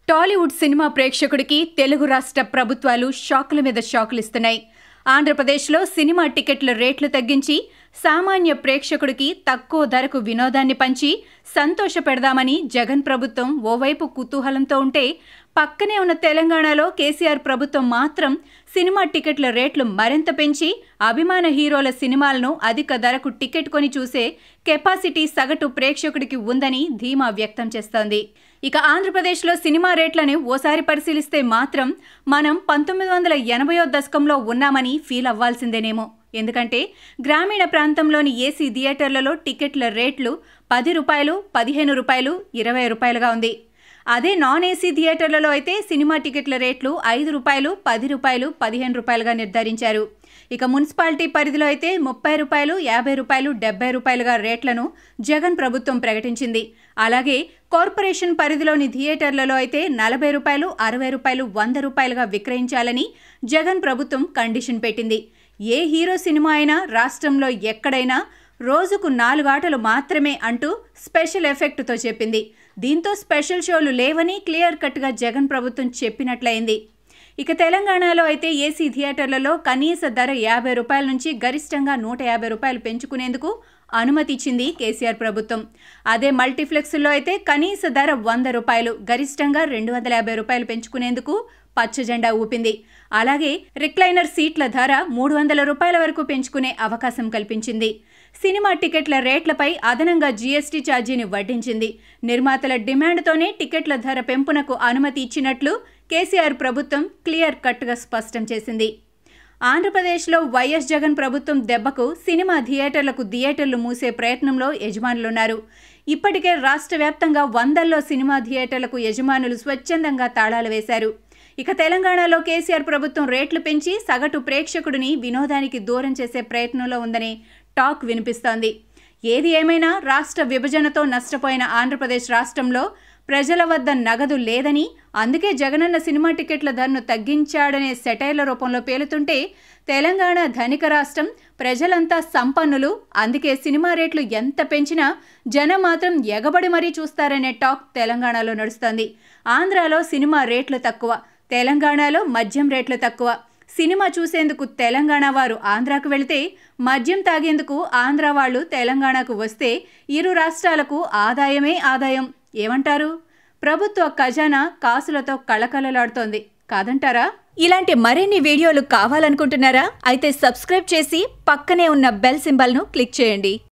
Tollywood cinema ప్రేక్షకుడికి Telugu రాష్ట్ర ప్రభుత్వాలు షాకుల మీద షాకులు ఇస్తున్నాయి ఆంధ్రప్రదేశ్లో సినిమా టికెట్ల రేట్లు తగ్గించి సామాన్య ప్రేక్షకుడికి తక్కువ ధరకు వినోదాన్ని పంచి సంతోష పెడదామని జగన్ ప్రభుత్వం ఓవైపు కుతూహలంతో ఉంటే పక్కనే ఉన్న తెలంగాణలో కేసీఆర్ ప్రభుత్వం మాత్రం సినిమా టికెట్ల రేట్లు మరింత పెంచి అభిమాన హీరోల సినిమాలను అధిక ధరకు టికెట్ కొని చూసే కెపాసిటీ సగటు ప్రేక్షకుడికి ఉందని ధీమా వ్యక్తం చేస్తోంది ఇక ఆంధ్రప్రదేశ్లో సినిమా రేట్లను ఓసారి పరిశీలిస్తే మాత్రం మనం పంతొమ్మిది వందల ఎనభయో దశకంలో ఉన్నామని ఫీల్ అవ్వాల్సిందేనేమో ఎందుకంటే గ్రామీణ ప్రాంతంలోని ఏసీ థియేటర్లలో టికెట్ల రేట్లు పది రూపాయలు పదిహేను రూపాయలు ఇరవై రూపాయలుగా ఉంది అదే నాన్ ఏసీ థియేటర్లలో అయితే సినిమా టికెట్ల రేట్లు ఐదు రూపాయలు పది రూపాయలు పదిహేను రూపాయలుగా నిర్ధారించారు ఇక మున్సిపాలిటీ పరిధిలో అయితే ముప్పై రూపాయలు యాభై రూపాయలు డెబ్బై రూపాయలుగా రేట్లను జగన్ ప్రభుత్వం ప్రకటించింది అలాగే కార్పొరేషన్ పరిధిలోని థియేటర్లలో అయితే నలభై రూపాయలు అరవై రూపాయలు వంద రూపాయలుగా విక్రయించాలని జగన్ ప్రభుత్వం కండిషన్ పెట్టింది ఏ హీరో సినిమా అయినా రాష్ట్రంలో ఎక్కడైనా రోజుకు నాలుగు ఆటలు మాత్రమే అంటూ స్పెషల్ ఎఫెక్ట్తో చెప్పింది దీంతో స్పెషల్ షోలు లేవని క్లియర్ కట్గా జగన్ ప్రభుత్వం చెప్పినట్లయింది ఇక తెలంగాణలో అయితే ఏసీ థియేటర్లలో కనీస ధర యాభై రూపాయల నుంచి గరిష్టంగా నూట యాభై రూపాయలు పెంచుకునేందుకు అనుమతి ఇచ్చింది కేసీఆర్ ప్రభుత్వం అదే మల్టీప్లెక్స్లో అయితే కనీస ధర వంద రూపాయలు గరిష్టంగా రెండు వందల యాభై రూపాయలు పెంచుకునేందుకు పచ్చ జెండా ఊపింది అలాగే రిక్లైనర్ సీట్ల ధర మూడు వందల రూపాయల వరకు పెంచుకునే అవకాశం కల్పించింది సినిమా టికెట్ల రేట్లపై అదనంగా జీఎస్టీ ఛార్జీని వడ్డించింది నిర్మాతల డిమాండ్తోనే టికెట్ల ధర పెంపునకు అనుమతి ఇచ్చినట్లు కేసీఆర్ ప్రభుత్వం క్లియర్ కట్గా స్పష్టం చేసింది ఆంధ్రప్రదేశ్లో వైఎస్ జగన్ ప్రభుత్వం దెబ్బకు సినిమా థియేటర్లకు థియేటర్లు మూసే ప్రయత్నంలో యజమానులున్నారు ఇప్పటికే రాష్ట్ర వ్యాప్తంగా వందల్లో సినిమా థియేటర్లకు యజమానులు స్వచ్ఛందంగా తాళాలు వేశారు ఇక తెలంగాణలో కేసీఆర్ ప్రభుత్వం రేట్లు పెంచి సగటు ప్రేక్షకుడిని వినోదానికి దూరం చేసే ప్రయత్నంలో ఉందనే టాక్ వినిపిస్తోంది ఏది ఏమైనా రాష్ట్ర విభజనతో నష్టపోయిన ఆంధ్రప్రదేశ్ రాష్ట్రంలో ప్రజల వద్ద నగదు లేదని అందుకే జగనన్న సినిమా టికెట్ల ధరను తగ్గించాడనే సెటైర్ల రూపంలో పేలుతుంటే తెలంగాణ ధనిక రాష్ట్రం ప్రజలంతా సంపన్నులు అందుకే సినిమా రేట్లు ఎంత పెంచినా జనం మాత్రం ఎగబడి మరీ చూస్తారనే టాక్ తెలంగాణలో నడుస్తోంది ఆంధ్రాలో సినిమా రేట్లు తక్కువ తెలంగాణలో మద్యం రేట్లు తక్కువ సినిమా చూసేందుకు తెలంగాణ వారు ఆంధ్రాకు వెళితే మద్యం తాగేందుకు ఆంధ్ర వాళ్ళు తెలంగాణకు వస్తే ఇరు రాష్ట్రాలకు ఆదాయమే ఆదాయం ఏమంటారు ప్రభుత్వ ఖజానా కాసులతో కళకళలాడుతోంది కాదంటారా ఇలాంటి మరిన్ని వీడియోలు కావాలనుకుంటున్నారా అయితే సబ్స్క్రైబ్ చేసి పక్కనే ఉన్న బెల్ సింబల్ను క్లిక్ చేయండి